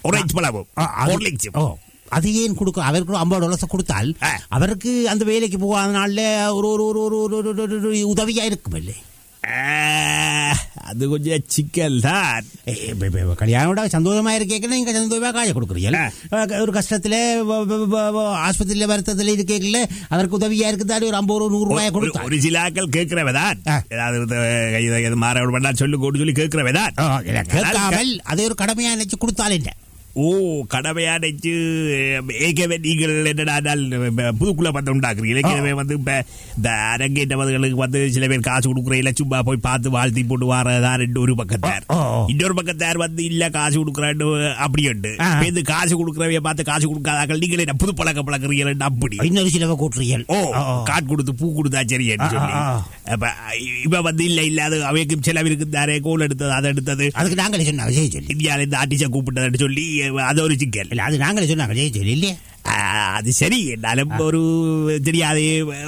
orange பழமும் ஆ, அது- ஹார்லிக்ஸும் ஓ அது ஏன் கொடுக்க அவருக்கு ஐம்பது டாலர்ஸ் கொடுத்தால் ஆ. அவருக்கு அந்த வேலைக்கு போகாதனால ஒரு ஒரு ஒரு ஒரு ஒரு ஒரு- ஒரு- ஒரு உதவியா இருக்கும் இல்லை ஆ, அது கொஞ்சம் சிக்கல் தான் கல்யாணோட சந்தோஷமா இருக்கேக்கல நீங்க சந்தோஷமா காய கொடுக்குறீங்க ஆ. ஒரு கஷ்டத்துல வ- வ- வ- வ- ஆஸ்பத்திரியில வருத்தத்துல இருக்கேக்கல அவருக்கு உதவியா இருக்குதாரு ஒரு ஐம்பது ரூபா நூறு ரூபாய் ஒரு- கொடுத்தா ஒரு சில ஆட்கள் கேட்கிறவதான் ஆ. ஏதாவது இது- இது- இது மாற பண்ணா சொல்லு கூட்டு சொல்லி கேட்கிறவதான் கேட்காமல் அதை ஒரு கடமையா நினைச்சு கொடுத்தால் என்ன ஓ கடமையா நினைச்சு ஏற்கனவே நீங்கள் என்னடானால் புதுக்குள்ள பந்தம் உண்டாக்குறீங்க ஏற்கனவே வந்து இப்ப இந்த அரங்கேற்றவர்களுக்கு வந்து சில பேர் காசு கொடுக்குறீங்கள சும்மா போய் பார்த்து வாழ்த்தி போட்டு வரதான் ரெண்டு ஒரு பக்கத்தார் ஓ, ஓ. இன்னொரு பக்கத்தார் வந்து இல்ல காசு கொடுக்குறான்னு அப்படி உண்டு ஆ. இப்ப இந்த காசு கொடுக்குறவைய பார்த்து காசு கொடுக்காதாக்கள் நீங்கள் என்ன புது பழக்க பழக்கிறீங்க அப்படி இன்னொரு சிலவை கூட்டுறீர்கள் ஓ காட் கொடுத்து பூ கொடுத்தா சரி ஆ, சொல்லி ஆ, ஆ. அப்ப இப்ப வந்து இல்ல இல்ல அது அவைக்கும் செலவு இருக்குதாரே கோல் எடுத்தது அதை எடுத்தது அதுக்கு நாங்களே சொன்னாங்க செய்ய சொல்லி இந்தியாவில இருந்து ஆர்டிஸ்ட கூப்பிட்டதுன்னு சொல்லி அது ஒரு சிக்கல் இல்ல அது நாங்களே சொன்னாங்க செய்ய சொல்லி இல்லையே ஆ, அது சரி என்னாலும் ஒரு தெரியாது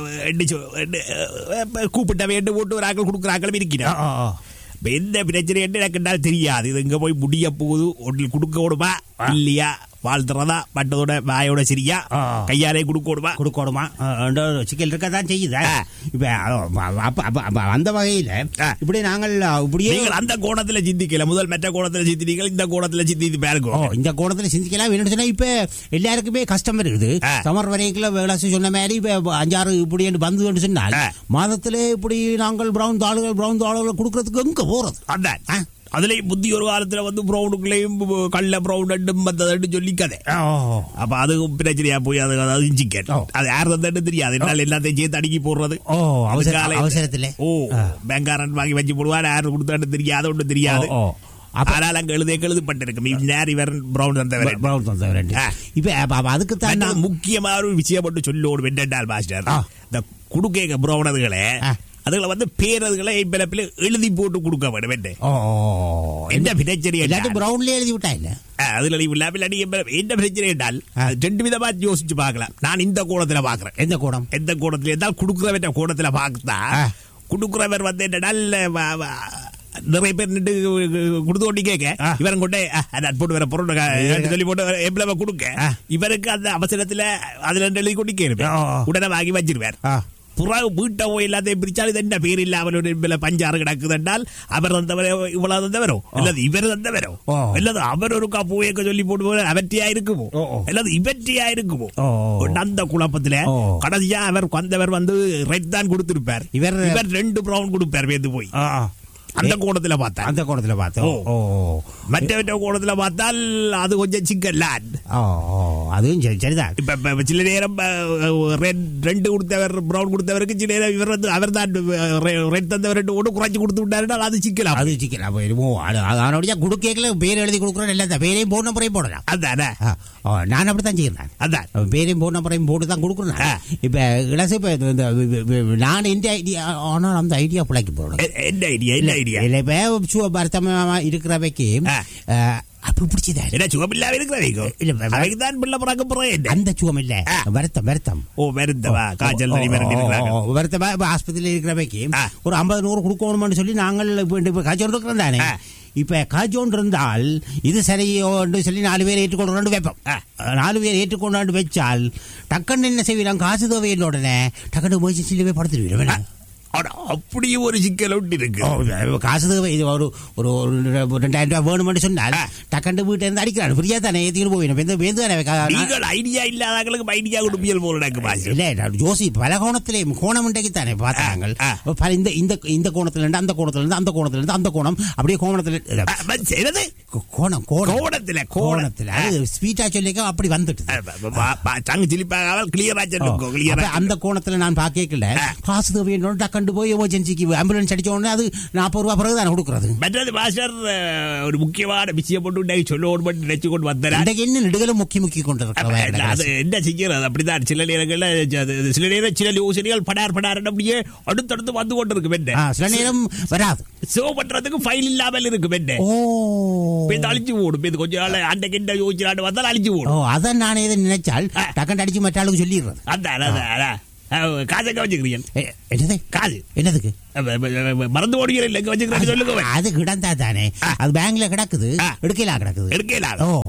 கூப்பிட்ட வேண்டும் போட்டு ஒரு ஆக்கள் கொடுக்குறாக்களும் ஆ, இருக்கிறோம் ஆ, ஆ. இப்ப என்ன பிரச்சனை என்று எனக்கு என்ன தெரியாது இது இங்க போய் முடிய போகுது ஒன்றில் கொடுக்க விடுமா இல்லையா வாழ்த்துறதா மற்றதோட வாயோட சரியா ஆ. கையாலே கொடுக்க விடுமா கொடுக்கணுமா சிக்கல் இருக்க தான் செய்யுதா ஆ. இப்ப அ- அப்ப அப்ப அப்ப அந்த வகையில ஆ. இப்படி நாங்கள் இப்படியே நீங்கள் அந்த கோணத்துல சிந்திக்கல முதல் மற்ற கோணத்துல சிந்தினீங்க இந்த கோணத்துல சிந்தித்து ஓ பாருங்க இந்த கோணத்துல சிந்திக்கலாம் என்னன்னு சொன்னா இப்ப எல்லாருக்குமே கஷ்டம் இருக்குது ஆ. சமர் வரைக்குள்ள வேலை சொன்ன மாதிரி இப்ப அஞ்சாறு இப்படி என்று வந்து சொன்னால் ஆ. மாதத்திலே இப்படி நாங்கள் பிரவுன் தாளுகள் பிரவுன் தாளுகள் கொடுக்கறதுக்கு எங்க போறது அதான் ஆ. அதுலயும் புத்தி ஒரு காலத்துல வந்து ப்ரௌனுக்குள்ளேயும் கள்ள ப்ரௌன் ரெண்டும் மத்ததண்டு சொல்லி கதை அப்ப அது பிரச்சனையா போய் அது அது சிக்கன் ஓ. அது யார் தந்தன்னு தெரியாது என்னால எல்லாத்தையும் சேர்த்து அடுக்கி போடுறது ஓ அவசர அதுக்கால- அவசரத்துல ஓ பேங்காரன் வாங்கி வச்சு போடுவார் யாரு கொடுத்தான்னு தெரியாது ஒன்றும் தெரியாது ஓ, ஓ. அப்ப ஆனால் அங்க எழுத எழுதப்பட்டிருக்கும் இந்நேரம் இவர் பிரவுன் தந்தவர் பிரவுன் தந்தவர் ரெண்டு. ஆ. இப்ப அப்ப- அப்ப அதுக்கு தான் மற்றது நான் முக்கியமான ஒரு விஷயம் மட்டும் சொல்லோடு வெண்டால் மாஸ்டர் ஆ. இந்த குடுக்கேக்க பிரவுன் அதுகளை ஆ. அதுகளை வந்து பேரதுகளை பிறப்பில் எழுதி போட்டு கொடுக்க வேண்டும் என்ன ஓ ஓ, ஓ. என்ன பிரச்சனை இல்லாட்டி என்றால், பிரவுன்லயே எழுதி விட்டா இல்ல ஆ, அதுல நீ இல்லாம இல்லாட்டி எப்ப- என்ன பிரச்சனை என்றால் ஆ. ரெண்டு விதமா யோசிச்சு பார்க்கலாம் நான் இந்த கோணத்துல பாக்குறேன் எந்த கூடம் எந்த கோணத்துல இருந்தால் குடுக்கிறவற்ற கோணத்துல பார்த்தா ஆ. குடுக்கிறவர் வந்து என்னடால் வ- வ- நிறைய பேர் நின்று கொடுத்து கொண்டு கேட்க ஆ. இவரும் கொண்டு அதான் போட்டு வர பொருள் ஐயா. சொல்லி போட்டு எவ்வளவு கொடுக்க ஆ. இவருக்கு அந்த அவசரத்துல அதுல ரெண்டு எழுதி கொண்டு கேருவேன் ஆ. உடனே வாங்கி வச்சிருவார் ஆ. புறாவு வீட்டை போய் எல்லாத்தையும் பிரிச்சால் இது என்ன பேர் இல்லாமல் ஒரு மேல பஞ்சாறு கிடக்குது என்றால் அவர் தந்தவரோ இவ்வளவு தந்தவரோ அல்லது இவர் தந்தவரோ ஓ. அல்லது அவர் ஒரு பூயக்க சொல்லி போட்டு போய் அவற்றியா இருக்குமோ ஓ, ஓ. அல்லது இவற்றியா இருக்குமோ ஓ, ஓ. அந்த குழப்பத்துல ஓ. கடைசியா அவர் வந்தவர் வந்து ரெட் தான் கொடுத்திருப்பார் இவர் இவர் ரெண்டு பிரவுன் கொடுப்பார் வேந்து போய் ஆ, ஆ. அந்த கோணத்துல பார்த்தா அந்த கோணத்துல பார்த்தோம் ஓ. ஓ ஓ. மற்ற கோணத்துல பார்த்தால் அது கொஞ்சம் சிக்கல் ஓ ஓ அதுவும் சரி சரிதான் இப்ப இப்ப சில நேரம் அஹ், ரெட் ரெண்டு கொடுத்தவர் பிரவுன் கொடுத்தவருக்கு சில நேரம் இவர் வந்து அவர் தான் ரெட் தந்தவர் ரெண்டு ஒன்று குறைச்சு கொடுத்து விட்டாருன்னா அது சிக்கலாம் அது சிக்கலாம் போயிருமோ அது அதனுடைய குடுக்கேக்கல பேர் எழுதி கொடுக்குறோம் இல்லை அந்த பேரையும் போன் நம்பரையும் போடலாம் அதானே ஆ, ஓ, நான் அப்படித்தான் செய்யறேன் அதான் பேரையும் போன் நம்பரையும் போட்டு தான் கொடுக்குறேன் ஆ. இப்ப இளசு இப்ப இந்த- இந்த வி- வி- வி- நான் இந்த ஐடியா ஆனால் அந்த ஐடியா பிழைக்க போறேன் எ- என்ன ஐடியா என்ன ஐடியா இல்ல இப்ப சுவ பரத்தமா இருக்கிறவைக்கு ஆ. ஆ, அப்படி பிடிச்சதா என்ன சுகமில்லாம இருக்கிறவைக்கோ இல்ல, வ- அவைக்கு தான் பிள்ளை பிறக்க போறேன் என்ன அந்த சுவம் இல்ல ஆ. வருத்தம் வருத்தம் ஓ மருந்தவா காய்ச்சல் நடி மருந்து இருக்கிறாங்க வருத்தமா இப்ப ஆஸ்பத்திரியில் இருக்கிறவைக்கு ஆ. ஒரு ஐம்பது நூறு கொடுக்கணும்னு சொல்லி நாங்கள் இப்ப இப்ப காய்ச்சல் இருக்கிறோம் தானே ஆ. இப்ப காய்ச்சல் இருந்தால் இது சரியோன்னு சொல்லி நாலு பேர் ஏற்றுக்கொண்டு வைப்போம் ஆ. நாலு பேர் ஏற்றுக்கொண்டாண்டு வச்சால் டக்குன்னு என்ன செய்வீங்க காசு தேவையில்லை உடனே டக்குன்னு எமர்ஜென்சியில போய் படுத்துருவீங்க ஆனா அப்படியும் ஒரு சிக்கல் ஒன்று இருக்கு ஓ, காசு தேவை இது ஒரு ஒரு ஒரு ரெண்டாயிரம் ரூபாய் வேணும்னு சொன்னால் ஆ. டக்கண்டு வீட்டை இருந்து அடிக்கிறான் ஃப்ரீயா தானே ஏற்றிக்கிட்டு போயிடும் எந்த வேந்து தானே நான் நீங்கள் ஐடியா இல்லாதவங்களுக்கு ஐடியா கொடுப்பியல் போல எனக்கு பாசி இல்ல நான் ஜோசி பல கோணத்திலே கோணம் இன்றைக்கு தானே பார்த்தாங்க ஆ, பல இந்த இந்த இந்த கோணத்துல இருந்து அந்த கோணத்துல இருந்து அந்த கோணத்துல இருந்து அந்த கோணம் அப்படியே கோணத்துல இல்ல, செய்யறது கோ- கோணம் கோணம் கோணத்துல கோணத்துல அது ஸ்பீட்டா சொல்லிக்க அப்படி வந்துட்டு சங்கு சிலிப்பாக கிளியரா சொல்லுங்க அப்ப கிளியரா அந்த கோணத்துல நான் பாக்கல ஆ. காசு தேவையோட டக்கண்டு போய் எமர்ஜென்சிக்கு ஆம்புலன்ஸ் அடிச்ச உடனே அது நாற்பது ரூபா பிறகு தானே கொடுக்குறது மற்றது மாஸ்டர் அஹ், ஒரு முக்கியமான விஷயம் போட்டு உண்டாக்கி சொல்லணும் மட்டும் நினைச்சு கொண்டு வந்தேன் இன்றைக்கு என்ன நெடுகளும் முக்கி முக்கி கொண்டு அது என்ன செய்யறது அப்படிதான் சில நேரங்கள்ல அது சில நேரம் சில யோசனைகள் படார் படார் அப்படியே அடுத்தடுத்து வந்து கொண்டு இருக்கு என்ன ஆ, சில நேரம் வராது சோ பண்றதுக்கு ஃபைல் இல்லாமல் இருக்கு என்ன ஓ இப்ப இது அழிஞ்சு போடும் இப்ப இது கொஞ்ச நாள் அன்றைக்கு என்ன யோசிச்சு வந்தால் அழிஞ்சு ஓ போடும் அதான் நான் எதை நினைச்சால் ஆ. டக்கண்டு அடிச்சு மற்ற ஆளுக்கு சொல்லிடுறது அதான் அதான் அதான் அஹ், காசை வச்சுக்கிறீங்க எ- என்னது காசு என்னதுக்கு அஹ், அஹ், மறந்து ஓடுகிற இல்ல வச்சுக்கிறேன் சொல்லுங்க அது கிடந்தா தானே அது பேங்க்ல கிடக்குது ஆ. எடுக்கலாம் கிடக்குது எடுக்கலாம் ஓ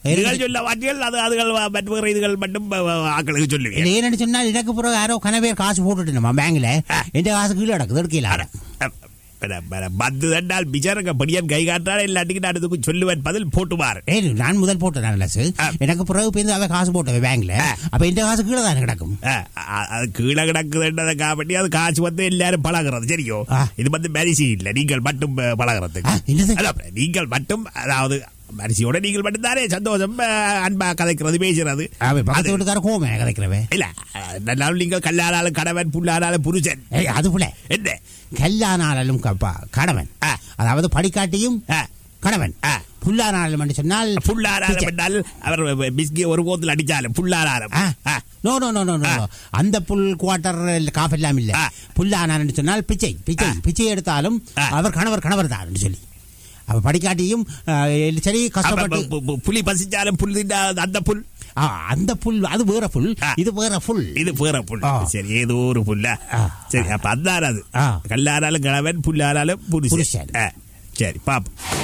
இதுகள் சொல்ல மாட்டீர்கள் அது அதுகள் மற்ற இதுகள் மட்டும் அஹ், ஆக்களுக்கு சொல்லுவீங்க ஏன்னு சொன்னால் எனக்கு பிறகு யாரோ கனவேர் காசு போட்டுட்டு நம்ம பேங்க்ல எந்த காசு கீழே கிடக்குது எடுக்கல பத்து தண்டால் பிச்சரங்க படியான் கை காட்டால் எல்லாத்துக்கும் நான் அதுக்கு சொல்லுவேன் பதில் போட்டுவார் ஏய் நான் முதல் போட்டேன் நல்ல ஆ. எனக்கு பிறகு பேருந்து அவன் காசு போட்டவன் பேங்க்ல அப்ப இந்த காசு கீழே தானே கிடக்கும் அஹ், அ- அது கீழே கிடக்குதுன்றதை காப்பட்டி அது காசு வந்து எல்லாரும் பழகிறது சரியோ ஆ. இது வந்து மரிசி இல்லை நீங்கள் மட்டும் அஹ், பழகுறதுக்கு ஆ, என்னது? அதான், நீங்கள் மட்டும் அதாவது மரிசியோட நீங்கள் மட்டும் தானே சந்தோஷம் அஹ், அன்பா கதைக்கிறது பேசுறது அவன் பக்கத்து அது- வீட்டுக்கார கோமே கதைக்கிறவன் இல்ல அஹ், நல்லாலும் நீங்கள் கல்லானாலும் கணவன் புல்லானாலும் புருஷன் ஏய் அது போல என்ன கல்லானாலும் கப்பா கணவன் ஆ. அதாவது படிக்காட்டியும் ஆ. கணவன் ஆ. புல்லானாலும் என்று சொன்னால் புல்லானாலும் பிச்சை. என்றால் அவர் பிஸ்கி ஒரு கோத்தில் அடிச்சாலும் புல்லானாலும் ஆ. ஆ. No no no no no ஆ. அந்த புல் குவார்டர் காஃப் எல்லாம் இல்ல ஆ. புல்லானான்னு சொன்னால் பிச்சை பிச்சை ஆ. பிச்சை எடுத்தாலும் ஆ. அவர் கணவர் கணவர் தான் சொல்லி அவ படிக்காட்டியும் ஆ, சரி அப்ப கஷ்டப்பட்டு பு- பு- புலி பசிச்சாலும் புல் தின்னா அந்த புல் ஆ, அந்த புல் அது வேற புல் ஆ. இது வேற புல் இது வேற புல் ஆ. சரி ஏதோ ஒரு புல்ல ஆ. சரி அப்ப அதான் அது ஆ. கல்லானாலும் கணவன் புல்லானாலும் புருஷன் புருஷன். ஆ. சரி பாப்போம்